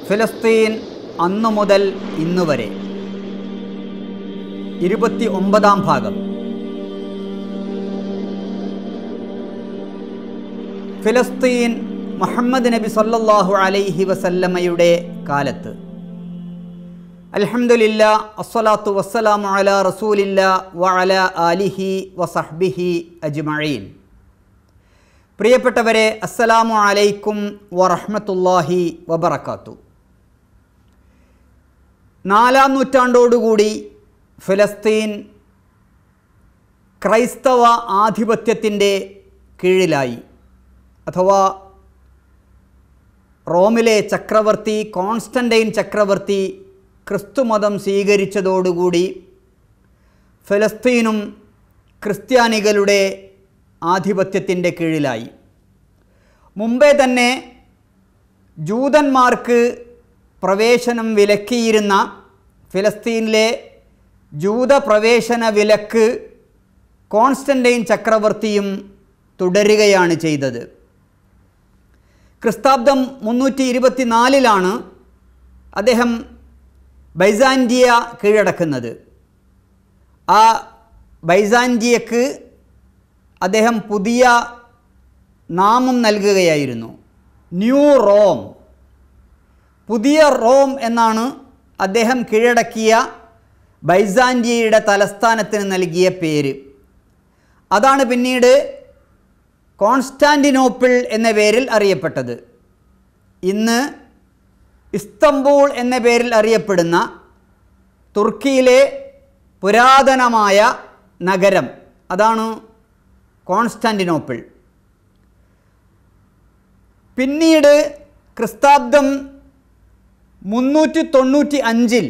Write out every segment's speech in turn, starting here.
ഫിലസ്തീൻ അന്നു മുതൽ ഇന്നു വരെ ഇരുപത്തി ഒമ്പതാം ഭാഗം ഫിലസ്തീൻ മുഹമ്മദ് നബി സല്ലല്ലാഹു അലൈഹി വസല്ലമയുടെ കാലത്ത് അൽഹംദുലില്ല അസ്സലാത്തു വസ്സലാമു അല റസൂലില്ല വഅല ആലിഹി വസഹ്ബിഹി അജ്മഈൻ പ്രിയപ്പെട്ടവരെ അസ്സലാമു അലൈക്കും വറഹ്മത്തുള്ളാഹി വബറകാത്തു നാലാം നൂറ്റാണ്ടോടുകൂടി ഫലസ്തീൻ ക്രൈസ്തവ ആധിപത്യത്തിൻ്റെ കീഴിലായി അഥവാ റോമിലെ ചക്രവർത്തി കോൺസ്റ്റൻറ്റൈൻ ചക്രവർത്തി ക്രിസ്തുമതം സ്വീകരിച്ചതോടുകൂടി ഫലസ്തീനും ക്രിസ്ത്യാനികളുടെ ആധിപത്യത്തിൻ്റെ കീഴിലായി മുമ്പേ തന്നെ ജൂതന്മാർക്ക് പ്രവേശനം വിലക്കിയിരുന്ന ഫിലസ്തീനിലെ ജൂത പ്രവേശന വിലക്ക് കോൺസ്റ്റൻറ്റൈൻ ചക്രവർത്തിയും തുടരുകയാണ് ചെയ്തത് ക്രിസ്താബ്ദം മുന്നൂറ്റി ഇരുപത്തിനാലിലാണ് അദ്ദേഹം ബൈസാൻറ്റിയ കീഴടക്കുന്നത് ആ ബൈസാൻറ്റിയക്ക് അദ്ദേഹം പുതിയ നാമം നൽകുകയായിരുന്നു ന്യൂ റോം പുതിയ റോം എന്നാണ് അദ്ദേഹം കീഴടക്കിയ ബൈസാൻറ്റിയയുടെ തലസ്ഥാനത്തിന് നൽകിയ പേര് അതാണ് പിന്നീട് കോൺസ്റ്റാൻറ്റിനോപ്പിൾ എന്ന പേരിൽ അറിയപ്പെട്ടത് ഇന്ന് ഇസ്തംബൂൾ എന്ന പേരിൽ അറിയപ്പെടുന്ന തുർക്കിയിലെ പുരാതനമായ നഗരം അതാണ് കോൺസ്റ്റാൻറ്റിനോപ്പിൾ പിന്നീട് ക്രിസ്താബ്ദം മുന്നൂറ്റി തൊണ്ണൂറ്റി അഞ്ചിൽ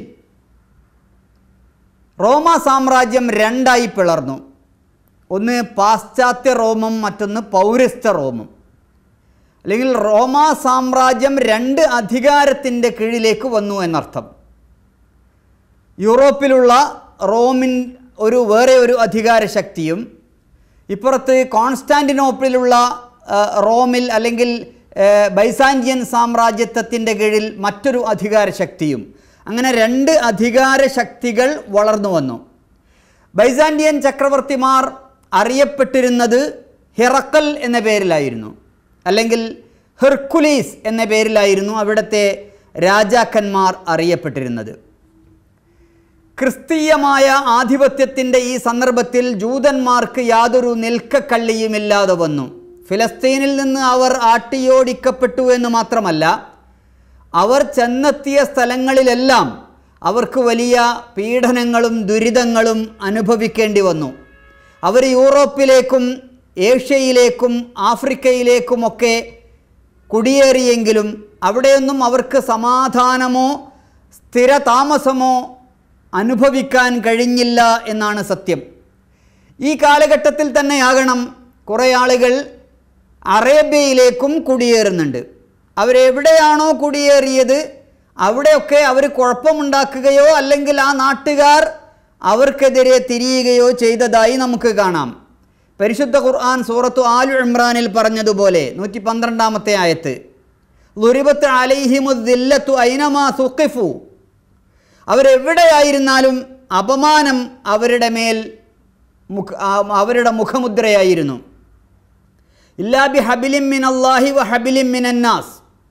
റോമ സാമ്രാജ്യം രണ്ടായി പിളർന്നു ഒന്ന് പാശ്ചാത്യ റോമും മറ്റൊന്ന് പൗരസ്ത്യ റോമും അല്ലെങ്കിൽ റോമ സാമ്രാജ്യം രണ്ട് അധികാരത്തിൻ്റെ കീഴിലേക്ക് വന്നു എന്നർത്ഥം യൂറോപ്പിലുള്ള റോമിൻ ഒരു വേറെ ഒരു അധികാര ശക്തിയും ഇപ്പുറത്ത് കോൺസ്റ്റാൻറ്റിനോപ്പിലുള്ള റോമിൽ അല്ലെങ്കിൽ ബൈസാൻജിയൻ സാമ്രാജ്യത്വത്തിൻ്റെ കീഴിൽ മറ്റൊരു അധികാര ശക്തിയും അങ്ങനെ രണ്ട് അധികാര ശക്തികൾ വളർന്നു വന്നു ബൈസാൻഡിയൻ ചക്രവർത്തിമാർ അറിയപ്പെട്ടിരുന്നത് ഹിറക്കൽ എന്ന പേരിലായിരുന്നു അല്ലെങ്കിൽ ഹെർക്കുലീസ് എന്ന പേരിലായിരുന്നു അവിടുത്തെ രാജാക്കന്മാർ അറിയപ്പെട്ടിരുന്നത് ക്രിസ്തീയമായ ആധിപത്യത്തിൻ്റെ ഈ സന്ദർഭത്തിൽ ജൂതന്മാർക്ക് യാതൊരു നിൽക്കക്കള്ളിയുമില്ലാതെ വന്നു ഫിലസ്തീനിൽ നിന്ന് അവർ ആട്ടിയോടിക്കപ്പെട്ടു എന്ന് മാത്രമല്ല അവർ ചെന്നെത്തിയ സ്ഥലങ്ങളിലെല്ലാം അവർക്ക് വലിയ പീഡനങ്ങളും ദുരിതങ്ങളും അനുഭവിക്കേണ്ടി വന്നു അവർ യൂറോപ്പിലേക്കും ഏഷ്യയിലേക്കും ആഫ്രിക്കയിലേക്കുമൊക്കെ കുടിയേറിയെങ്കിലും അവിടെയൊന്നും അവർക്ക് സമാധാനമോ സ്ഥിരതാമസമോ അനുഭവിക്കാൻ കഴിഞ്ഞില്ല എന്നാണ് സത്യം ഈ കാലഘട്ടത്തിൽ തന്നെയാകണം കുറേ ആളുകൾ അറേബ്യയിലേക്കും കുടിയേറുന്നുണ്ട് അവരെവിടെയാണോ കുടിയേറിയത് അവിടെയൊക്കെ അവർ കുഴപ്പമുണ്ടാക്കുകയോ അല്ലെങ്കിൽ ആ നാട്ടുകാർ അവർക്കെതിരെ തിരിയുകയോ ചെയ്തതായി നമുക്ക് കാണാം പരിശുദ്ധ ഖുർആൻ സൂറത്തു ആലു ഇമ്രാനിൽ പറഞ്ഞതുപോലെ നൂറ്റി പന്ത്രണ്ടാമത്തെ ആയത്ത് ലുരിബത്ത് അലൈഹിമുദ്ദില്ലത്തു ഐനമാ സുഖിഫു അവരെവിടെയായിരുന്നാലും അപമാനം അവരുടെ മേൽ മുഖ അവരുടെ മുഖമുദ്രയായിരുന്നു ഇല്ലാബി ഹബിലിം മിൻ അള്ളാഹി വ ഹബിലിം മിനന്നാസ്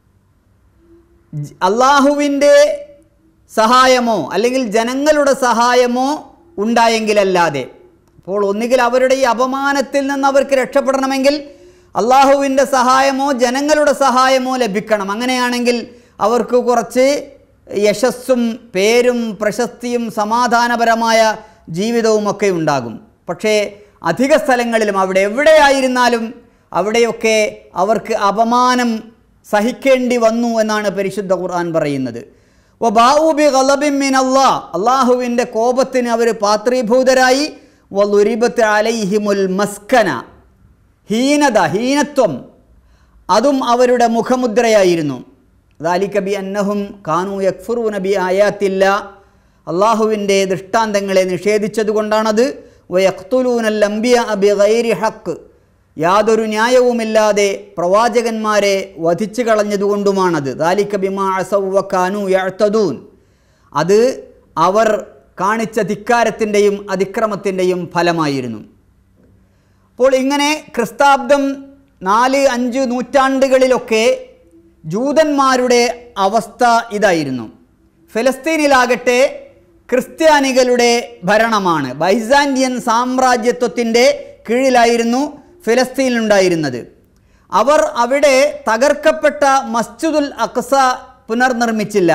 അള്ളാഹുവിൻ്റെ സഹായമോ അല്ലെങ്കിൽ ജനങ്ങളുടെ സഹായമോ ഉണ്ടായെങ്കിലല്ലാതെ അപ്പോൾ ഒന്നുകിൽ അവരുടെ ഈ അപമാനത്തിൽ നിന്ന് അവർക്ക് രക്ഷപ്പെടണമെങ്കിൽ അള്ളാഹുവിൻ്റെ സഹായമോ ജനങ്ങളുടെ സഹായമോ ലഭിക്കണം അങ്ങനെയാണെങ്കിൽ അവർക്ക് കുറച്ച് യശസ്സും പേരും പ്രശസ്തിയും സമാധാനപരമായ ജീവിതവുമൊക്കെ ഉണ്ടാകും പക്ഷേ അധിക സ്ഥലങ്ങളിലും അവിടെ എവിടെയായിരുന്നാലും അവിടെയൊക്കെ അവർക്ക് അപമാനം സഹിക്കേണ്ടി വന്നു എന്നാണ് പരിശുദ്ധ ഖുർആൻ പറയുന്നത് ഓ ബാഊബി ഗലബിൻ അള്ളാ അള്ളാഹുവിൻ്റെ കോപത്തിന് അവർ പാത്രീഭൂതരായി വലുരിബത്ത് അലൈഹിമുൽ മസ്കന ഹീനത ഹീനത്വം അതും അവരുടെ മുഖമുദ്രയായിരുന്നു ദാലിക ബി അന്നഹും കാനു യക്ഫുറു നബി ആയാത്തില്ല അള്ളാഹുവിൻ്റെ ദൃഷ്ടാന്തങ്ങളെ നിഷേധിച്ചതുകൊണ്ടാണത് വയഖ്തുലൂനൽ അംബിയ അബി ഗൈരി ഹക്ക് യാതൊരു ന്യായവുമില്ലാതെ പ്രവാചകന്മാരെ വധിച്ചു കളഞ്ഞതുകൊണ്ടുമാണത് ദാലിക ബിമാ അസവ്വക്കാനു യഅ്തദൂൻ അത് അവർ കാണിച്ച ധിക്കാരത്തിൻ്റെയും അതിക്രമത്തിൻ്റെയും ഫലമായിരുന്നു അപ്പോൾ ഇങ്ങനെ ക്രിസ്താബ്ദം നാല് അഞ്ച് നൂറ്റാണ്ടുകളിലൊക്കെ ജൂതന്മാരുടെ അവസ്ഥ ഇതായിരുന്നു ഫലസ്തീനിലാകട്ടെ ക്രിസ്ത്യാനികളുടെ ഭരണമാണ് ബൈസാൻഡിയൻ സാമ്രാജ്യത്വത്തിൻ്റെ കീഴിലായിരുന്നു ഫലസ്തീനിലുണ്ടായിരുന്നത് അവർ അവിടെ തകർക്കപ്പെട്ട മസ്ജിദുൽ അക്സ പുനർനിർമ്മിച്ചില്ല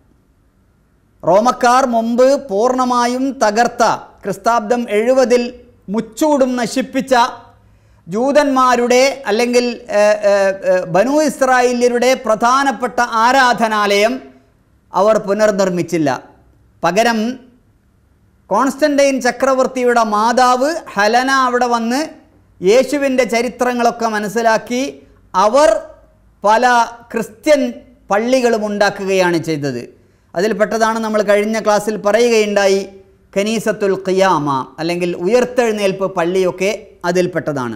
റോമക്കാർ മുമ്പ് പൂർണ്ണമായും തകർത്ത ക്രിസ്താബ്ദം എഴുപതിൽ മുച്ചൂടും നശിപ്പിച്ച ജൂതന്മാരുടെ അല്ലെങ്കിൽ ഏഹ്, ഏഹ്, ഏഹ്, ബനു ഇസ്രായേല്യരുടെ പ്രധാനപ്പെട്ട ആരാധനാലയം അവർ പുനർനിർമ്മിച്ചില്ല പകരം കോൺസ്റ്റന്റൈൻ ചക്രവർത്തിയുടെ മാതാവ് ഹലന അവിടെ വന്ന് യേശുവിൻ്റെ ചരിത്രങ്ങളൊക്കെ മനസ്സിലാക്കി അവർ പല ക്രിസ്ത്യൻ പള്ളികളും ഉണ്ടാക്കുകയാണ് ചെയ്തത് അതിൽപ്പെട്ടതാണ് നമ്മൾ കഴിഞ്ഞ ക്ലാസ്സിൽ പറയുകയുണ്ടായി ഖനീസത്തുൽ ഖിയാമ അല്ലെങ്കിൽ ഉയർത്തെഴുന്നേൽപ്പ് പള്ളിയൊക്കെ അതിൽപ്പെട്ടതാണ്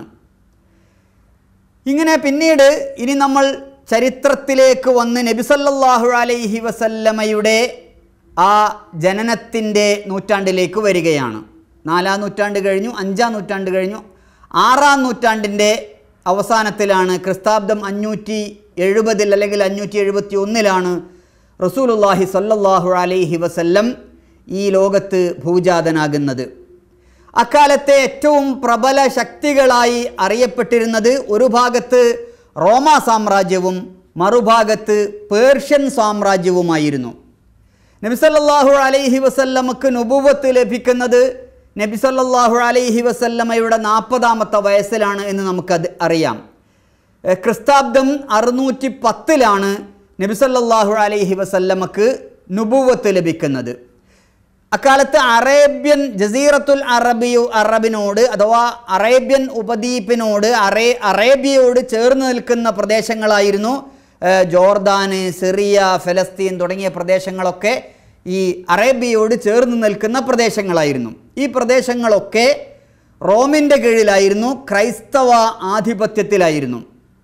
ഇങ്ങനെ പിന്നീട് ഇനി നമ്മൾ ചരിത്രത്തിലേക്ക് വന്ന് നബിസല്ലാഹു അലൈഹി വസല്ലമയുടെ ആ ജനനത്തിൻ്റെ നൂറ്റാണ്ടിലേക്ക് വരികയാണ് നാലാം നൂറ്റാണ്ട് കഴിഞ്ഞു അഞ്ചാം നൂറ്റാണ്ട് കഴിഞ്ഞു ആറാം നൂറ്റാണ്ടിൻ്റെ അവസാനത്തിലാണ് ക്രിസ്താബ്ദം അഞ്ഞൂറ്റി എഴുപതിൽ അല്ലെങ്കിൽ അഞ്ഞൂറ്റി എഴുപത്തി ഒന്നിലാണ് റസൂലുല്ലാഹി സല്ലല്ലാഹു അലൈഹി വസല്ലം ഈ ലോകത്ത് ഭൂജാതനാകുന്നത് അക്കാലത്തെ ഏറ്റവും പ്രബല ശക്തികളായി അറിയപ്പെട്ടിരുന്നത് ഒരു ഭാഗത്ത് റോമ സാമ്രാജ്യവും മറുഭാഗത്ത് പേർഷ്യൻ സാമ്രാജ്യവുമായിരുന്നു നബിസല്ലാഹു അലൈഹി വസല്ലമക്ക് നുബുവത്ത് ലഭിക്കുന്നത് നബിസല്ലാഹു അലൈഹി വസല്ലമയുടെ നാൽപ്പതാമത്തെ വയസ്സിലാണ് എന്ന് നമുക്കത് അറിയാം ഏഹ് ക്രിസ്താബ്ദം അറുന്നൂറ്റി പത്തിലാണ് നബിസല്ലാഹു അലൈഹി വസല്ലമക്ക് നുബുവത്ത് ലഭിക്കുന്നത് അക്കാലത്ത് അറേബ്യൻ ജസീറത്തുൽ അറബിയു അറബിനോട് അഥവാ അറേബ്യൻ ഉപദ്വീപിനോട് അറേ അറേബ്യയോട് ചേർന്ന് നിൽക്കുന്ന പ്രദേശങ്ങളായിരുന്നു ഏഹ്, ജോർദാന് സിറിയ ഫലസ്തീൻ തുടങ്ങിയ പ്രദേശങ്ങളൊക്കെ ഈ അറേബ്യയോട് ചേർന്ന് നിൽക്കുന്ന പ്രദേശങ്ങളായിരുന്നു ഈ പ്രദേശങ്ങളൊക്കെ റോമിൻ്റെ കീഴിലായിരുന്നു ക്രൈസ്തവ ആധിപത്യത്തിലായിരുന്നു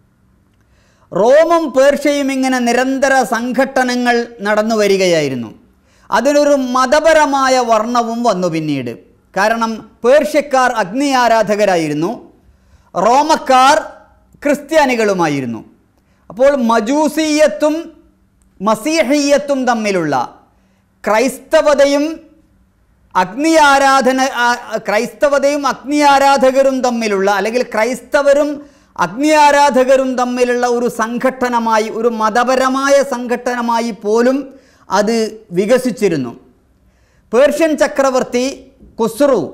റോമും പേർഷ്യയും ഇങ്ങനെ നിരന്തര സംഘട്ടനങ്ങൾ നടന്നു വരികയായിരുന്നു അതിനൊരു മതപരമായ വർണ്ണവും വന്നു പിന്നീട് കാരണം പേർഷ്യക്കാർ അഗ്നി ആരാധകരായിരുന്നു റോമക്കാർ ക്രിസ്ത്യാനികളുമായിരുന്നു അപ്പോൾ മജൂസീയത്തും മസീഹീയത്തും തമ്മിലുള്ള ക്രൈസ്തവതയും അഗ്നി ആരാധന ആ- ക്രൈസ്തവതയും അഗ്നി ആരാധകരും തമ്മിലുള്ള അല്ലെങ്കിൽ ക്രൈസ്തവരും അഗ്നി ആരാധകരും തമ്മിലുള്ള ഒരു സംഘട്ടനമായി ഒരു മതപരമായ സംഘട്ടനമായി പോലും അത് വികസിച്ചിരുന്നു പേർഷ്യൻ ചക്രവർത്തി കുസ്രു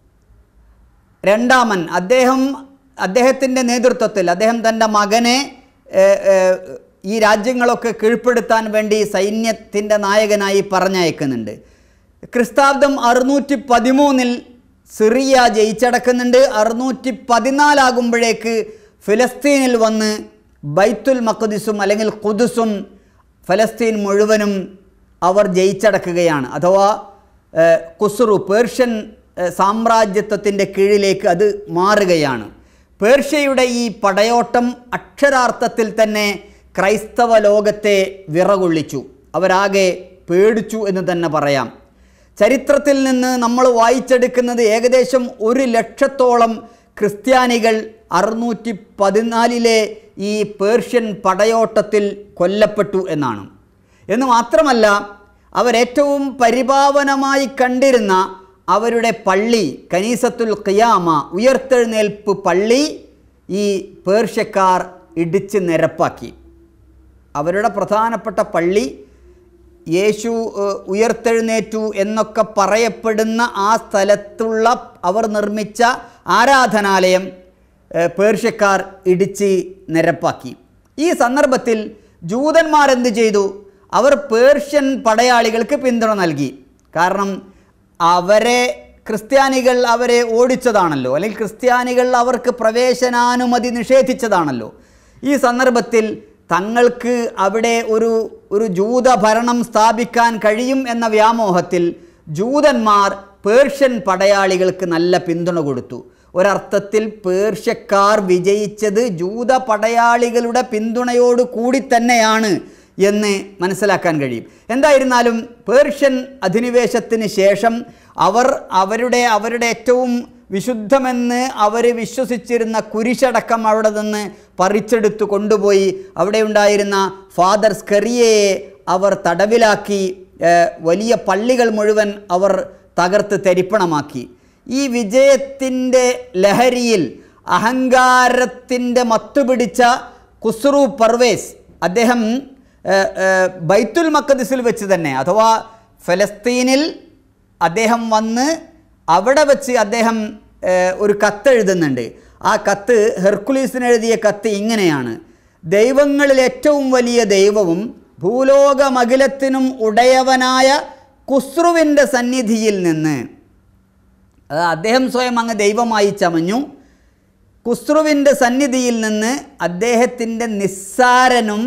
രണ്ടാമൻ അദ്ദേഹം അദ്ദേഹത്തിൻ്റെ നേതൃത്വത്തിൽ അദ്ദേഹം തൻ്റെ മകനെ ഏഹ്, ഏഹ്, ഈ രാജ്യങ്ങളൊക്കെ കീഴ്പ്പെടുത്താൻ വേണ്ടി സൈന്യത്തിൻ്റെ നായകനായി പറഞ്ഞയക്കുന്നുണ്ട് ക്രിസ്താബ്ദം അറുന്നൂറ്റി പതിമൂന്നിൽ സിറിയ ജയിച്ചടക്കുന്നുണ്ട് അറുന്നൂറ്റി പതിനാലാകുമ്പോഴേക്ക് ഫിലസ്തീനിൽ വന്ന് ബൈത്തുൽ മഖദിസും അല്ലെങ്കിൽ ഖുദുസും ഫലസ്തീൻ മുഴുവനും അവർ ജയിച്ചടക്കുകയാണ് അഥവാ ഏഹ്, കുസ്രു പേർഷ്യൻ ഏഹ്, സാമ്രാജ്യത്വത്തിൻ്റെ കീഴിലേക്ക് അത് മാറുകയാണ് പേർഷ്യയുടെ ഈ പടയോട്ടം അക്ഷരാർത്ഥത്തിൽ തന്നെ ക്രൈസ്തവ ലോകത്തെ വിറകൊള്ളിച്ചു അവരാകെ പേടിച്ചു എന്ന് തന്നെ പറയാം ചരിത്രത്തിൽ നിന്ന് നമ്മൾ വായിച്ചെടുക്കുന്നത് ഏകദേശം ഒരു ലക്ഷത്തോളം ക്രിസ്ത്യാനികൾ അറുന്നൂറ്റി പതിനാലിലെ ഈ പേർഷ്യൻ പടയോട്ടത്തിൽ കൊല്ലപ്പെട്ടു എന്നാണ് എന്ന് മാത്രമല്ല അവരേറ്റവും പരിപാവനമായി കണ്ടിരുന്ന അവരുടെ പള്ളി കനീസത്തുൽ ഖിയാമ ഉയർത്തെഴുന്നേൽപ്പ് പള്ളി ഈ പേർഷ്യക്കാർ ഇടിച്ച് നിരപ്പാക്കി അവരുടെ പ്രധാനപ്പെട്ട പള്ളി യേശു ഏഹ്, ഉയർത്തെഴുന്നേറ്റു എന്നൊക്കെ പറയപ്പെടുന്ന ആ സ്ഥലത്തുള്ള അവർ നിർമ്മിച്ച ആരാധനാലയം ഏഹ്, പേർഷ്യക്കാർ ഇടിച്ച് നിരപ്പാക്കി ഈ സന്ദർഭത്തിൽ ജൂതന്മാരെന്ത് ചെയ്തു അവർ പേർഷ്യൻ പടയാളികൾക്ക് പിന്തുണ നൽകി കാരണം അവരെ ക്രിസ്ത്യാനികൾ അവരെ ഓടിച്ചതാണല്ലോ അല്ലെങ്കിൽ ക്രിസ്ത്യാനികൾ അവർക്ക് പ്രവേശനാനുമതി നിഷേധിച്ചതാണല്ലോ ഈ സന്ദർഭത്തിൽ തങ്ങൾക്ക് അവിടെ ഒരു ഒരു ജൂത ഭരണം സ്ഥാപിക്കാൻ കഴിയും എന്ന വ്യാമോഹത്തിൽ ജൂതന്മാർ പേർഷ്യൻ പടയാളികൾക്ക് നല്ല പിന്തുണ കൊടുത്തു ഒരർത്ഥത്തിൽ പേർഷ്യക്കാർ വിജയിച്ചത് ജൂത പടയാളികളുടെ പിന്തുണയോട് കൂടി തന്നെയാണ് എന്ന് മനസ്സിലാക്കാൻ കഴിയും എന്തായിരുന്നാലും പേർഷ്യൻ അധിനിവേശത്തിന് ശേഷം അവർ അവരുടെ അവരുടെ ഏറ്റവും വിശുദ്ധമെന്ന് അവർ വിശ്വസിച്ചിരുന്ന കുരിശടക്കം അവിടെ നിന്ന് പറിച്ചെടുത്ത് കൊണ്ടുപോയി അവിടെ ഉണ്ടായിരുന്ന ഫാദർ സ്കറിയയെ അവർ തടവിലാക്കി ഏഹ്, വലിയ പള്ളികൾ മുഴുവൻ അവർ തകർത്ത് തരിപ്പണമാക്കി ഈ വിജയത്തിൻ്റെ ലഹരിയിൽ അഹങ്കാരത്തിൻ്റെ മത്തുപിടിച്ച ഖുസ്രു പർവേസ് അദ്ദേഹം ഏഹ്, ഏഹ്, ബൈത്തുൽ മക്കദിസിൽ വെച്ച് തന്നെ അഥവാ ഫലസ്തീനിൽ അദ്ദേഹം വന്ന് അവിടെ വെച്ച് അദ്ദേഹം ഏഹ്, ഒരു കത്ത് എഴുതുന്നുണ്ട് ആ കത്ത് ഹെർക്കുലീസിന് എഴുതിയ കത്ത് ഇങ്ങനെയാണ് ദൈവങ്ങളിൽ ഏറ്റവും വലിയ ദൈവവും ഭൂലോകമകിലത്തിനും ഉടയവനായ കുസ്രുവിൻ്റെ സന്നിധിയിൽ നിന്ന് അത് അദ്ദേഹം സ്വയം അങ്ങ് ദൈവമായി ചമഞ്ഞു കുസ്രുവിൻ്റെ സന്നിധിയിൽ നിന്ന് അദ്ദേഹത്തിൻ്റെ നിസ്സാരനും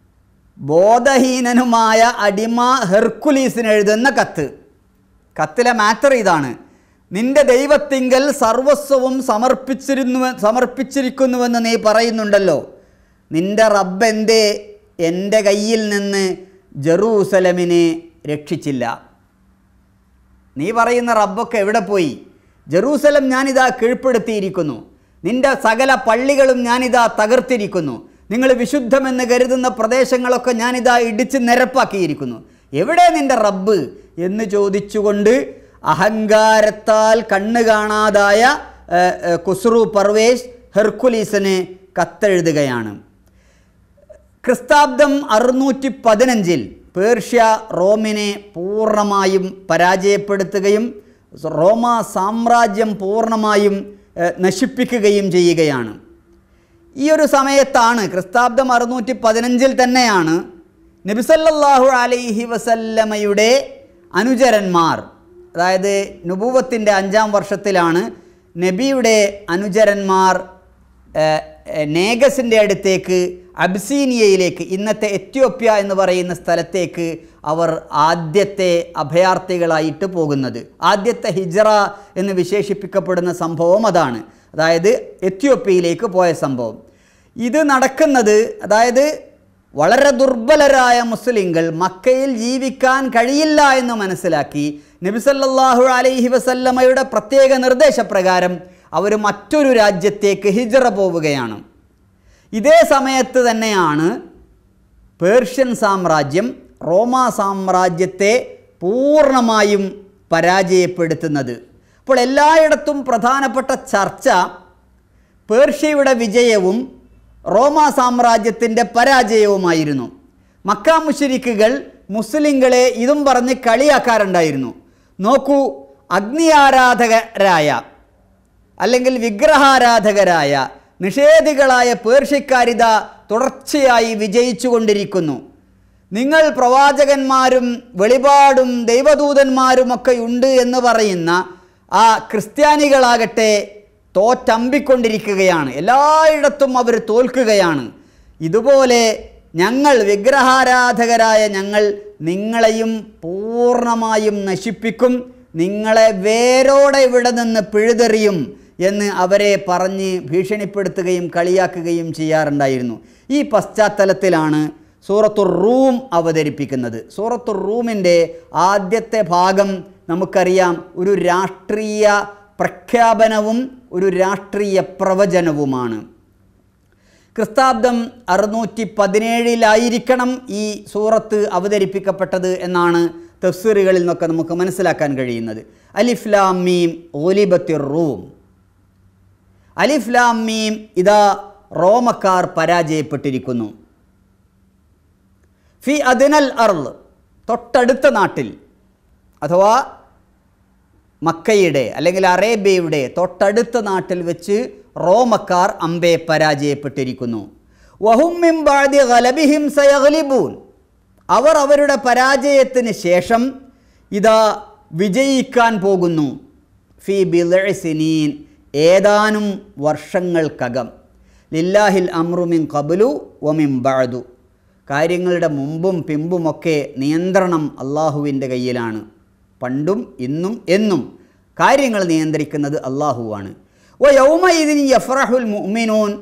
ബോധഹീനനുമായ അടിമ ഹെർക്കുലീസിന് എഴുതുന്ന കത്ത് കത്തിലെ മാറ്റർ ഇതാണ് നിന്റെ ദൈവത്തിങ്കൽ സർവസ്വവും സമർപ്പിച്ചിരുന്നു സമർപ്പിച്ചിരിക്കുന്നുവെന്ന് നീ പറയുന്നുണ്ടല്ലോ നിന്റെ റബ്ബ് എന്തേ എൻ്റെ കയ്യിൽ നിന്ന് ജെറൂസലമിനെ രക്ഷിച്ചില്ല നീ പറയുന്ന റബ്ബൊക്കെ എവിടെ പോയി ജെറൂസലം ഞാനിതാ കീഴ്പ്പെടുത്തിയിരിക്കുന്നു നിന്റെ സകല പള്ളികളും ഞാനിതാ തകർത്തിരിക്കുന്നു നിങ്ങൾ വിശുദ്ധമെന്ന് കരുതുന്ന പ്രദേശങ്ങളൊക്കെ ഞാനിതാ ഇടിച്ച് നിരപ്പാക്കിയിരിക്കുന്നു എവിടെ നിന്റെ റബ്ബ് എന്ന് ചോദിച്ചുകൊണ്ട് അഹങ്കാരത്താൽ കണ്ണ് കാണാതായ ഏഹ്, ഏഹ്, ഖുസ്രു പർവേസ് ഹെർക്കുലീസിന് കത്തെഴുതുകയാണ് ക്രിസ്താബ്ദം അറുന്നൂറ്റി പതിനഞ്ചിൽ പേർഷ്യ റോമിനെ പൂർണ്ണമായും പരാജയപ്പെടുത്തുകയും റോമ സാമ്രാജ്യം പൂർണ്ണമായും ഏഹ്, നശിപ്പിക്കുകയും ചെയ്യുകയാണ് ഈ ഒരു സമയത്താണ് ക്രിസ്താബ്ദം അറുന്നൂറ്റി പതിനഞ്ചിൽ തന്നെയാണ് നബിസല്ലാഹു അലൈഹി വസല്ലമയുടെ അനുചരന്മാർ അതായത് നുബൂവത്തിൻ്റെ അഞ്ചാം വർഷത്തിലാണ് നബിയുടെ അനുചരന്മാർ ഏഹ്, ഏഹ്, നേഗസിൻ്റെ അടുത്തേക്ക് അബ്സീനിയയിലേക്ക് ഇന്നത്തെ എത്യോപ്യ എന്ന് പറയുന്ന സ്ഥലത്തേക്ക് അവർ ആദ്യത്തെ അഭയാർത്ഥികളായിട്ട് പോകുന്നത് ആദ്യത്തെ ഹിജറ എന്ന് വിശേഷിപ്പിക്കപ്പെടുന്ന സംഭവം അതാണ് അതായത് എത്യോപ്യയിലേക്ക് പോയ സംഭവം ഇത് നടക്കുന്നത് അതായത് വളരെ ദുർബലരായ മുസ്ലിങ്ങൾ മക്കയിൽ ജീവിക്കാൻ കഴിയില്ല എന്ന് മനസ്സിലാക്കി നബിസല്ലാഹു അലൈഹി വസല്ലമയുടെ പ്രത്യേക നിർദ്ദേശപ്രകാരം അവർ മറ്റൊരു രാജ്യത്തേക്ക് ഹിജറ പോവുകയാണ് ഇതേ സമയത്ത് തന്നെയാണ് പേർഷ്യൻ സാമ്രാജ്യം റോമ സാമ്രാജ്യത്തെ പൂർണ്ണമായും പരാജയപ്പെടുത്തുന്നത് അപ്പോൾ എല്ലായിടത്തും പ്രധാനപ്പെട്ട ചർച്ച പേർഷ്യയുടെ വിജയവും റോമ സാമ്രാജ്യത്തിൻ്റെ പരാജയവുമായിരുന്നു മക്ക മുഷരിക്കുകൾ മുസ്ലിങ്ങളെ ഇതും പറഞ്ഞ് കളിയാക്കാറുണ്ടായിരുന്നു നോക്കൂ അഗ്നി ആരാധകരായ അല്ലെങ്കിൽ വിഗ്രഹാരാധകരായ നിഷേധികളായ പേർഷ്യക്കാരിത തുടർച്ചയായി വിജയിച്ചുകൊണ്ടിരിക്കുന്നു നിങ്ങൾ പ്രവാചകന്മാരും വെളിപാടും ദൈവദൂതന്മാരുമൊക്കെ ഉണ്ട് എന്ന് പറയുന്ന ആ ക്രിസ്ത്യാനികളാകട്ടെ തോറ്റമ്പിക്കൊണ്ടിരിക്കുകയാണ് എല്ലായിടത്തും അവർ തോൽക്കുകയാണ് ഇതുപോലെ ഞങ്ങൾ വിഗ്രഹാരാധകരായ ഞങ്ങൾ നിങ്ങളെയും പൂർണ്ണമായും നശിപ്പിക്കും നിങ്ങളെ വേരോടെ ഇവിടെ നിന്ന് പിഴുതെറിയും എന്ന് അവരെ പറഞ്ഞ് ഭീഷണിപ്പെടുത്തുകയും കളിയാക്കുകയും ചെയ്യാറുണ്ടായിരുന്നു ഈ പശ്ചാത്തലത്തിലാണ് സൂറത്തുർ റൂം അവതരിപ്പിക്കുന്നത് സൂറത്തുർ റൂമിൻ്റെ ആദ്യത്തെ ഭാഗം നമുക്കറിയാം ഒരു രാഷ്ട്രീയ പ്രഖ്യാപനവും ഒരു രാഷ്ട്രീയ പ്രവചനവുമാണ് ക്രിസ്താബ്ദം അറുന്നൂറ്റി പതിനേഴിലായിരിക്കണം ഈ സൂറത്ത് അവതരിപ്പിക്കപ്പെട്ടത് എന്നാണ് തഫ്സീറുകളിൽ നിന്നൊക്കെ നമുക്ക് മനസ്സിലാക്കാൻ കഴിയുന്നത് അലിഫ്ലാം മീം ഓലിബത്തിർ റൂം അലിഫ്ലാം മീം ഇതാ റോമക്കാർ പരാജയപ്പെട്ടിരിക്കുന്നു ഫി അദിനൽ അർള് തൊട്ടടുത്ത നാട്ടിൽ അഥവാ മക്കയുടെ അല്ലെങ്കിൽ അറേബ്യയുടെ തൊട്ടടുത്ത നാട്ടിൽ വെച്ച് റോമക്കാർ അമ്പെ പരാജയപ്പെട്ടിരിക്കുന്നു വഹുമ്മിം ബാദി ഗലബിഹിം സയഗ്ലിബൂൻ അവർ അവരുടെ പരാജയത്തിന് ശേഷം ഇതാ വിജയിക്കാൻ പോകുന്നു ഫി ബിലസിനീൻ ഏതാനും വർഷങ്ങൾക്കകം ലില്ലാഹിൽ അമ്രുമിൻ കബുലു വമിൻ ബഅദു കാര്യങ്ങളുടെ മുമ്പും പിമ്പുമൊക്കെ നിയന്ത്രണം അള്ളാഹുവിൻ്റെ കയ്യിലാണ് പണ്ടും ഇന്നും എന്നും കാര്യങ്ങൾ നിയന്ത്രിക്കുന്നത് അള്ളാഹുവാണ് ഓ യൗമ ഇതിന് യഫ്രഹുൽ മുഅ്മിനൂൻ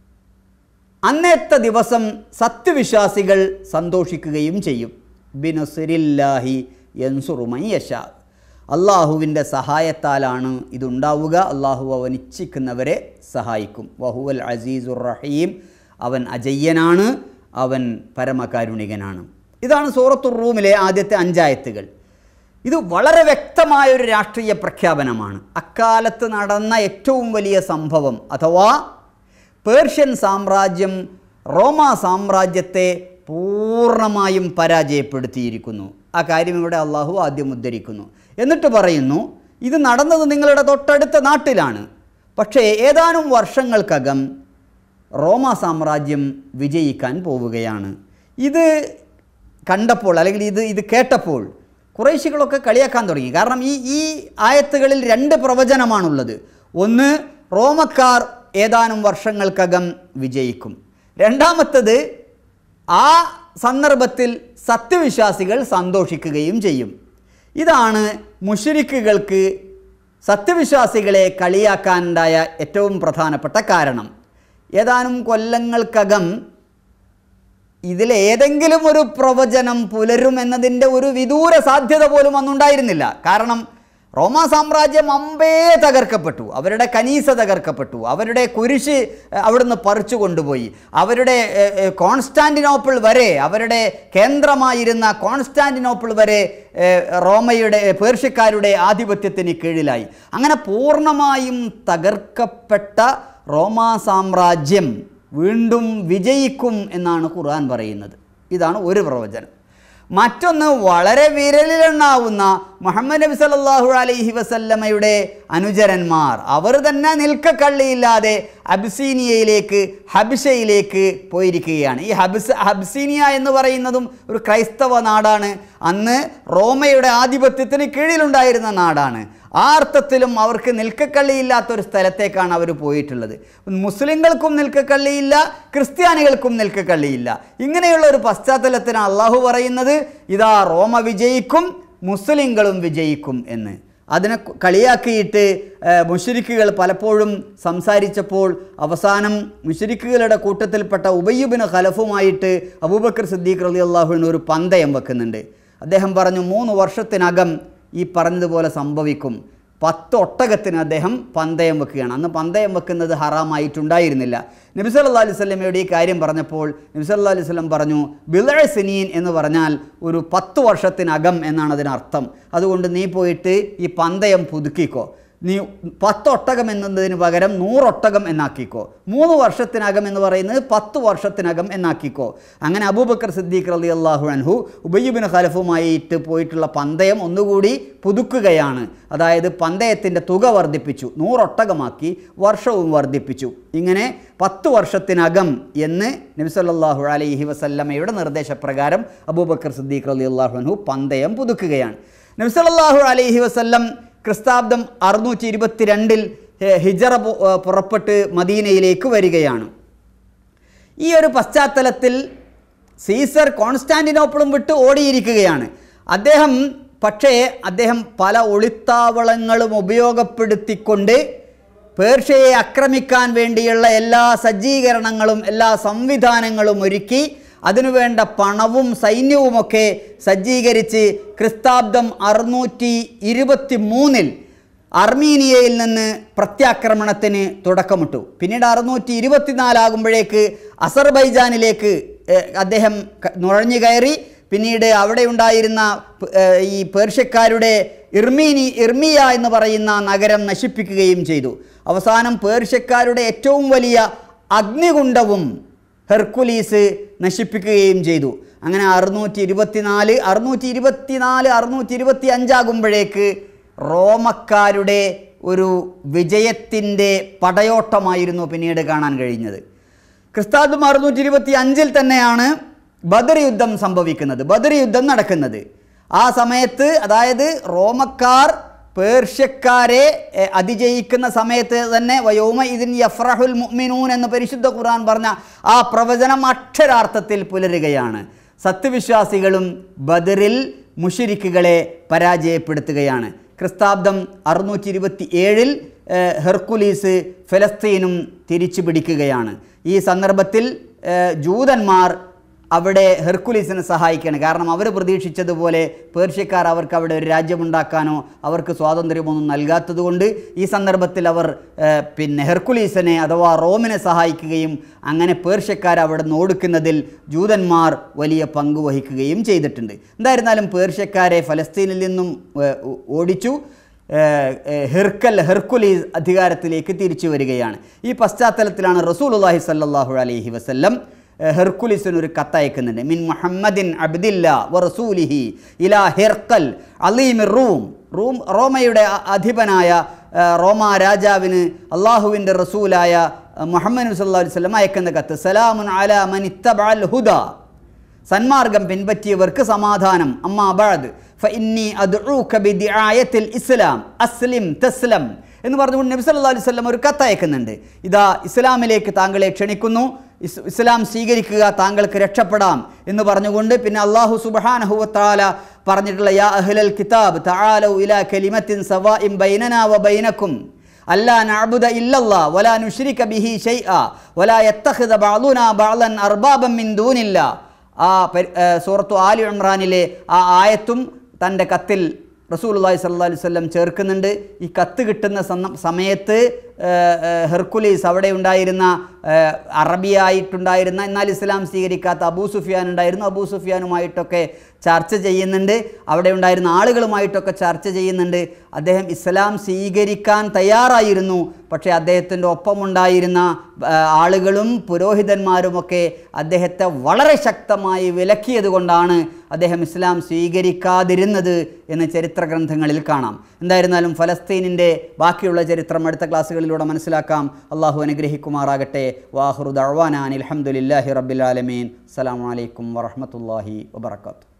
അന്നത്തെ ദിവസം സത്യവിശ്വാസികൾ സന്തോഷിക്കുകയും ചെയ്യും ബിനസുരില്ലാഹി യൻസുറുമയ്യഷ അള്ളാഹുവിൻ്റെ സഹായത്താലാണ് ഇതുണ്ടാവുക അള്ളാഹു അവൻ ഇച്ഛിക്കുന്നവരെ സഹായിക്കും വഹുവൽ അസീസുർ റഹീം അവൻ അജയ്യനാണ് അവൻ പരമകാരുണികനാണ് ഇതാണ് സൂറത്തുർ റൂമിലെ ആദ്യത്തെ അഞ്ചായത്തുകൾ ഇത് വളരെ വ്യക്തമായ ഒരു രാഷ്ട്രീയ പ്രഖ്യാപനമാണ് അക്കാലത്ത് നടന്ന ഏറ്റവും വലിയ സംഭവം അഥവാ പേർഷ്യൻ സാമ്രാജ്യം റോമ സാമ്രാജ്യത്തെ പൂർണ്ണമായും പരാജയപ്പെടുത്തിയിരിക്കുന്നു ആ കാര്യം ഇവിടെ അള്ളാഹു ആദ്യം ഉദ്ധരിക്കുന്നു എന്നിട്ട് പറയുന്നു ഇത് നടന്നത് നിങ്ങളുടെ തൊട്ടടുത്ത നാട്ടിലാണ് പക്ഷേ ഏതാനും വർഷങ്ങൾക്കകം റോമ സാമ്രാജ്യം വിജയിക്കാൻ പോവുകയാണ് ഇത് കണ്ടപ്പോൾ അല്ലെങ്കിൽ ഇത് ഇത് കേട്ടപ്പോൾ കുറേശികളൊക്കെ കളിയാക്കാൻ തുടങ്ങി കാരണം ഈ ഈ ആയത്തുകളിൽ രണ്ട് പ്രവചനമാണുള്ളത് ഒന്ന് റോമക്കാർ ഏതാനും വർഷങ്ങൾക്കകം വിജയിക്കും രണ്ടാമത്തത് ആ സന്ദർഭത്തിൽ സത്യവിശ്വാസികൾ സന്തോഷിക്കുകയും ചെയ്യും ഇതാണ് മുഷരിക്കുകൾക്ക് സത്യവിശ്വാസികളെ കളിയാക്കാനുണ്ടായ ഏറ്റവും പ്രധാനപ്പെട്ട കാരണം ഏതാനും കൊല്ലങ്ങൾക്കകം ഇതിലേതെങ്കിലും ഒരു പ്രവചനം പുലരുമെന്നതിൻ്റെ ഒരു വിദൂര സാധ്യത പോലും അന്നുണ്ടായിരുന്നില്ല കാരണം റോമാ സാമ്രാജ്യം അമ്പേ തകർക്കപ്പെട്ടു അവരുടെ കനീസ തകർക്കപ്പെട്ടു അവരുടെ കുരിശ് എഹ്, അവിടുന്ന് പറിച്ചു കൊണ്ടുപോയി അവരുടെ എഹ്, എഹ്, കോൺസ്റ്റാന്റിനോപ്പിൾ വരെ അവരുടെ കേന്ദ്രമായിരുന്ന കോൺസ്റ്റാന്റിനോപ്പിൾ വരെ എഹ്, റോമയുടെ പേർഷ്യക്കാരുടെ ആധിപത്യത്തിന് കീഴിലായി അങ്ങനെ പൂർണ്ണമായും തകർക്കപ്പെട്ട റോമാ സാമ്രാജ്യം വീണ്ടും വിജയിക്കും എന്നാണ് ഖുർആൻ പറയുന്നത് ഇതാണ് ഒരു പ്രവചനം മറ്റൊന്ന് വളരെ വിരലിലെണ്ണാവുന്ന മുഹമ്മദ് നബി സല്ലല്ലാഹു അലൈഹി വസല്ലമയുടെ അനുചരന്മാർ അവർ തന്നെ നിൽക്കക്കള്ളിയില്ലാതെ അബ്സീനിയയിലേക്ക് ഹബിഷയിലേക്ക് പോയിരിക്കുകയാണ് ഈ ഹബ്സ് ഹബ്സീനിയ എന്ന് പറയുന്നതും ഒരു ക്രൈസ്തവ നാടാണ് അന്ന് റോമയുടെ ആധിപത്യത്തിന് കീഴിലുണ്ടായിരുന്ന നാടാണ് ആ അർത്ഥത്തിലും അവർക്ക് നിൽക്കക്കള്ളിയില്ലാത്തൊരു സ്ഥലത്തേക്കാണ് അവർ പോയിട്ടുള്ളത് മുസ്ലിങ്ങൾക്കും നിൽക്കക്കള്ളിയില്ല ക്രിസ്ത്യാനികൾക്കും നിൽക്കക്കള്ളിയില്ല ഇങ്ങനെയുള്ള ഒരു പശ്ചാത്തലത്തിനാണ് അള്ളാഹു പറയുന്നത് ഇതാ റോമ വിജയിക്കും മുസ്ലിങ്ങളും വിജയിക്കും എന്ന് അതിനെ കു- കളിയാക്കിയിട്ട് മുഷരിക്കുകൾ പലപ്പോഴും സംസാരിച്ചപ്പോൾ അവസാനം മുഷരിക്കുകളുടെ കൂട്ടത്തിൽപ്പെട്ട ഉബയ്യുബിന് ഖലഫുമായിട്ട് അബൂബക്കർ സിദ്ദീഖ് റലി അള്ളാഹുവിന് ഒരു പന്തയം വെക്കുന്നുണ്ട് അദ്ദേഹം പറഞ്ഞു മൂന്ന് വർഷത്തിനകം ഈ പറഞ്ഞതുപോലെ സംഭവിക്കും പത്ത് ഒട്ടകത്തിന് അദ്ദേഹം പന്തയം വെക്കുകയാണ് അന്ന് പന്തയം വെക്കുന്നത് ഹറാമായിട്ടുണ്ടായിരുന്നില്ല നബി സല്ലല്ലാഹു അലൈഹി വസല്ലമയുടെ ഈ കാര്യം പറഞ്ഞപ്പോൾ നബി സല്ലല്ലാഹു അലൈഹി വസല്ലം പറഞ്ഞു ബിളഴ സിനീൻ എന്ന് പറഞ്ഞാൽ ഒരു പത്ത് വർഷത്തിനകം എന്നാണ് അതിനർത്ഥം അതുകൊണ്ട് നീ പോയിട്ട് ഈ പന്തയം പുതുക്കിക്കോ നീ പത്തൊട്ടകം എന്നതിന് പകരം നൂറൊട്ടകം എന്നാക്കിക്കോ മൂന്ന് വർഷത്തിനകം എന്ന് പറയുന്നത് പത്ത് വർഷത്തിനകം എന്നാക്കിക്കോ അങ്ങനെ അബൂബക്കർ സിദ്ദീഖ് റലി അള്ളാഹു അൻഹു ഉബയ്യുബിൻ ഖലഫുമായിട്ട് പോയിട്ടുള്ള പന്തയം ഒന്നുകൂടി പുതുക്കുകയാണ് അതായത് പന്തയത്തിൻ്റെ തുക വർദ്ധിപ്പിച്ചു നൂറൊട്ടകമാക്കി വർഷവും വർദ്ധിപ്പിച്ചു ഇങ്ങനെ പത്ത് വർഷത്തിനകം എന്ന് നബി സല്ലല്ലാഹു അലൈഹി വസല്ലമയുടെ നിർദ്ദേശപ്രകാരം അബൂബക്കർ സിദ്ദീഖ് റലി അള്ളാഹു അൻഹു പന്തയം പുതുക്കുകയാണ് നബി സല്ലല്ലാഹു അലൈഹി വസല്ലം ക്രിസ്താബ്ദം അറുന്നൂറ്റി ഇരുപത്തിരണ്ടിൽ ഹിജറ പു- ഏഹ് പുറപ്പെട്ട് മദീനയിലേക്ക് വരികയാണ് ഈ ഒരു പശ്ചാത്തലത്തിൽ സീസർ കോൺസ്റ്റാന്റിനോപ്പിളും വിട്ട് ഓടിയിരിക്കുകയാണ് അദ്ദേഹം പക്ഷേ അദ്ദേഹം പല ഒളിത്താവളങ്ങളും ഉപയോഗപ്പെടുത്തിക്കൊണ്ട് പേർഷ്യയെ ആക്രമിക്കാൻ വേണ്ടിയുള്ള എല്ലാ സജ്ജീകരണങ്ങളും എല്ലാ സംവിധാനങ്ങളും ഒരുക്കി അതിനുവേണ്ട പണവും സൈന്യവുമൊക്കെ സജ്ജീകരിച്ച് ക്രിസ്താബ്ദം അറുന്നൂറ്റി ഇരുപത്തി മൂന്നിൽ അർമീനിയയിൽ നിന്ന് പ്രത്യാക്രമണത്തിന് തുടക്കമിട്ടു പിന്നീട് അറുന്നൂറ്റി ഇരുപത്തിനാലാകുമ്പോഴേക്ക് അസർബൈജാനിലേക്ക് ഏഹ്, അദ്ദേഹം ക- നുഴഞ്ഞു കയറി പിന്നീട് അവിടെ ഉണ്ടായിരുന്ന പ്- ഏഹ്, ഈ പേർഷ്യക്കാരുടെ ഇർമീനി ഇർമിയ എന്ന് പറയുന്ന നഗരം നശിപ്പിക്കുകയും ചെയ്തു അവസാനം പേർഷ്യക്കാരുടെ ഏറ്റവും വലിയ അഗ്നികുണ്ഡവും ഹെർക്കുലീസ് നശിപ്പിക്കുകയും ചെയ്തു അങ്ങനെ അറുന്നൂറ്റി ഇരുപത്തിനാല് അറുന്നൂറ്റി ഇരുപത്തിനാല് അറുന്നൂറ്റി ഇരുപത്തി അഞ്ചാകുമ്പോഴേക്ക് റോമക്കാരുടെ ഒരു വിജയത്തിൻ്റെ പടയോട്ടമായിരുന്നു പിന്നീട് കാണാൻ കഴിഞ്ഞത് ക്രിസ്താബ്ദം അറുന്നൂറ്റി ഇരുപത്തി അഞ്ചിൽ തന്നെയാണ് ബദർ യുദ്ധം സംഭവിക്കുന്നത് ബദർ യുദ്ധം നടക്കുന്നത് ആ സമയത്ത് അതായത് റോമക്കാർ പേർഷ്യക്കാരെ എ, അതിജയിക്കുന്ന സമയത്ത് തന്നെ വയോമ ഇതിൻ യഫ്രഹുൽ മുഅ്മിനൂൻ എന്ന് പരിശുദ്ധ ഖുർആൻ പറഞ്ഞ ആ പ്രവചനം അക്ഷരാർത്ഥത്തിൽ പുലരുകയാണ് സത്യവിശ്വാസികളും ബദറിൽ മുഷിരിക്കുകളെ പരാജയപ്പെടുത്തുകയാണ് ക്രിസ്താബ്ദം അറുന്നൂറ്റി ഇരുപത്തി ഏഴിൽ ഏഹ്, ഹെർക്കുലീസ് ഫലസ്തീനും തിരിച്ചു പിടിക്കുകയാണ് ഈ സന്ദർഭത്തിൽ ഏഹ്, ജൂതന്മാർ അവിടെ ഹെർക്കുലീസിനെ സഹായിക്കുകയാണ് കാരണം അവർ പ്രതീക്ഷിച്ചതുപോലെ പേർഷ്യക്കാർ അവർക്ക് അവിടെ ഒരു രാജ്യമുണ്ടാക്കാനോ അവർക്ക് സ്വാതന്ത്ര്യമൊന്നും നൽകാത്തതുകൊണ്ട് ഈ സന്ദർഭത്തിൽ അവർ ഏഹ്, പിന്നെ ഹെർക്കുലീസിനെ അഥവാ റോമിനെ സഹായിക്കുകയും അങ്ങനെ പേർഷ്യക്കാർ അവിടെ നിന്ന് ഓടുക്കുന്നതിൽ ജൂതന്മാർ വലിയ പങ്ക് വഹിക്കുകയും ചെയ്തിട്ടുണ്ട് എന്തായിരുന്നാലും പേർഷ്യക്കാരെ ഫലസ്തീനിൽ നിന്നും ഏഹ്, ഓ- ഓടിച്ചു ഏഹ്, ഏഹ്, ഹെർക്കൽ ഹെർക്കുലീസ് അധികാരത്തിലേക്ക് തിരിച്ചു വരികയാണ് ഈ പശ്ചാത്തലത്തിലാണ് റസൂലുള്ളാഹി സല്ലല്ലാഹു അലൈഹി വസല്ലം ഏഹ്, ഹെർക്കുലിസിന് ഒരു കത്തയക്കുന്നുണ്ട് മിൻ മുഹമ്മദിൻ അബ്ദില്ല വ റസൂലിഹി ഇലാ ഹെർക്കൽ അലീം റൂം റൂം റോമയുടെ അ- അധിപനായ ഏഹ്, റോമ രാജാവിന് അള്ളാഹുവിൻ്റെ റസൂലായ ഏഹ്, മുഹമ്മദ് നബി സല്ലല്ലാഹു അലൈഹി വസല്ലം അയക്കുന്ന കത്ത് സലാമുൻ അലാ മൻ ഇത്തബഅൽ ഹുദ സന്മാർഗം പിൻപറ്റിയവർക്ക് സമാധാനം അമ്മാ അബാദ് ഫഇന്നി അദ്ഉക ബിദിആയത്തിൽ ഇസ്ലാം അസ്ലിം തസ്ലം എന്ന് പറഞ്ഞുകൊണ്ട് നബി സല്ലല്ലാഹു അലൈഹി വസല്ലം ഒരു കത്തയക്കുന്നുണ്ട് ഇതാ ഇസ്ലാമിലേക്ക് താങ്കളെ ക്ഷണിക്കുന്നു ഇസ് ഇസ്ലാം സ്വീകരിക്കുക താങ്കൾക്ക് രക്ഷപ്പെടാം എന്ന് പറഞ്ഞുകൊണ്ട് പിന്നെ അള്ളാഹു സുബ്ഹാനഹു വതആല പറഞ്ഞിട്ടുള്ള യാ അഹ്ലൽ കിതാബ് തആലൗ ഇലാ കലിമത്തിൻ സവാഇൻ ബൈനനാ വ ബൈനക്കും അല്ലാ നഅബുദ ഇല്ലല്ലാ വലാ നുശ്രിക ബിഹി ഷൈഅ വലാ യത്തഖിദ ബഅദുനാ ബഅദൻ അർബാബൻ മിൻ ദൂനില്ലാ ആ പരി- ഏ, സൂറത്തു ആലി ഇമ്രാനിലെ ആ ആയത്തും തൻ്റെ കത്തിൽ റസൂലുള്ളാഹി സ്വല്ലല്ലാഹു അലൈഹി വസല്ലം ചേർക്കുന്നുണ്ട് ഈ കത്ത് കിട്ടുന്ന സന്ദ- സമയത്ത് ഏ, ഏ, ഹെർക്കുലീസ് അവിടെ ഉണ്ടായിരുന്ന ഏ, അറബിയായിട്ടുണ്ടായിരുന്ന എന്നാൽ ഇസ്ലാം സ്വീകരിക്കാത്ത അബൂ സുഫിയാൻ ഉണ്ടായിരുന്നു അബൂ സുഫിയാനുമായിട്ടൊക്കെ ചർച്ച ചെയ്യുന്നുണ്ട് അവിടെ ഉണ്ടായിരുന്ന ആളുകളുമായിട്ടൊക്കെ ചർച്ച ചെയ്യുന്നുണ്ട് അദ്ദേഹം ഇസ്ലാം സ്വീകരിക്കാൻ തയ്യാറായിരുന്നു പക്ഷേ അദ്ദേഹത്തിൻ്റെ ഒപ്പമുണ്ടായിരുന്ന ആ, ആളുകളും പുരോഹിതന്മാരുമൊക്കെ അദ്ദേഹത്തെ വളരെ ശക്തമായി വിലക്കിയത് കൊണ്ടാണ് അദ്ദേഹം ഇസ്ലാം സ്വീകരിക്കാതിരുന്നത് എന്ന് ചരിത്ര ഗ്രന്ഥങ്ങളിൽ കാണാം എന്തായിരുന്നാലും ഫലസ്തീനിൻ്റെ ബാക്കിയുള്ള ചരിത്രം അടുത്ത ക്ലാസ്സുകളിലൂടെ മനസ്സിലാക്കാം അള്ളാഹു അനുഗ്രഹിക്കുമാറാകട്ടെ വാഹുറു ദഅ്വാനാൻ അൽഹംദുലില്ലാഹി റബ്ബിൽ ആലമീൻ അസ്സലാമു അലൈക്കും വറഹ്മത്തുള്ളാഹി വബറകാതുഹു